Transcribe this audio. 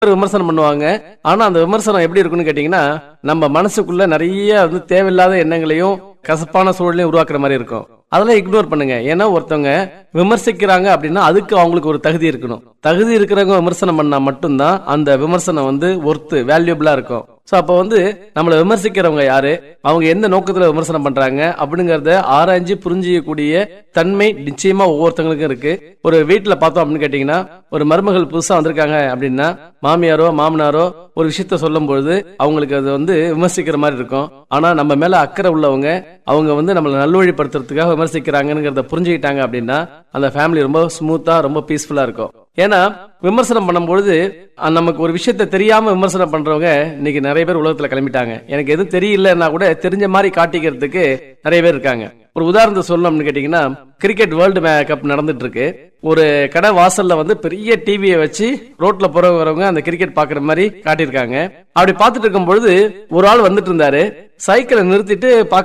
பேர் விமர்சனம் பண்ணுவாங்க ஆனா அந்த விமர்சனம் எப்படி இருக்குன்னு கேட்டீங்கன்னா நம்ம மனசுக்குள்ள நிறைய வந்து தேவையில்லாத எண்ணங்களையும் கசப்பான சூழலையும் உருவாக்குற மாதிரி இருக்கும் அதெல்லாம் இக்னோர் பண்ணுங்க ஏன்னா ஒருத்தவங்க விமர்சிக்கிறாங்க அப்படின்னா அதுக்கு அவங்களுக்கு ஒரு தகுதி இருக்கணும் தகுதி இருக்கிறவங்க விமர்சனம் பண்ணா மட்டும்தான் அந்த விமர்சனம் வந்து ஒர்த்து வேல்யூபிளா இருக்கும் சோ அப்ப வந்து நம்மளை விமர்சிக்கிறவங்க யாரு அவங்க எந்த நோக்கத்துல விமர்சனம் பண்றாங்க அப்படிங்கறத ஆராய்ஞ்சு புரிஞ்சிக்கக்கூடிய தன்மை நிச்சயமா ஒவ்வொருத்தங்களுக்கும் இருக்கு ஒரு வீட்டுல பார்த்தோம் அப்படின்னு கேட்டீங்கன்னா ஒரு மருமகள் புதுசா வந்திருக்காங்க அப்படின்னா மாமியாரோ மாமனாரோ ஒரு விஷயத்த சொல்லும் பொழுது அவங்களுக்கு அது வந்து விமர்சிக்கிற மாதிரி இருக்கும் ஆனா நம்ம மேல அக்கறை உள்ளவங்க அவங்க வந்து நம்மளை நல்வழிப்படுத்துறதுக்காக விமர்சிக்கிறாங்கிறத புரிஞ்சுக்கிட்டாங்க அப்படின்னா அந்த ஃபேமிலி ரொம்ப ஸ்மூத்தா ரொம்ப பீஸ்ஃபுல்லா இருக்கும் ஏன்னா விமர்சனம் பண்ணும்பொழுது அஹ், நமக்கு ஒரு விஷயத்த தெரியாம விமர்சனம் பண்றவங்க இன்னைக்கு நிறைய பேர் உலகத்துல கிளம்பிட்டாங்க எனக்கு எதுவும் தெரியலன்னா கூட தெரிஞ்ச மாதிரி காட்டிக்கிறதுக்கு நிறைய பேர் இருக்காங்க ஒரு உதாரணத்தை சொல்லணும்னு கேட்டீங்கன்னா கிரிக்கெட் வேர்ல்டு கப் நடந்துட்டு இருக்கு ஒரு கடை வாசல்ல வந்து பெரிய டிவியை வச்சு ரோட்ல போறவங்க அந்த கிரிக்கெட் பாக்குற மாதிரி காட்டியிருக்காங்க அப்படி பார்த்துட்டு இருக்கும் பொழுது ஒரு ஆள் வந்துட்டு இருந்தாரு சைக்கிளை நிறுத்திட்டு பார்க்க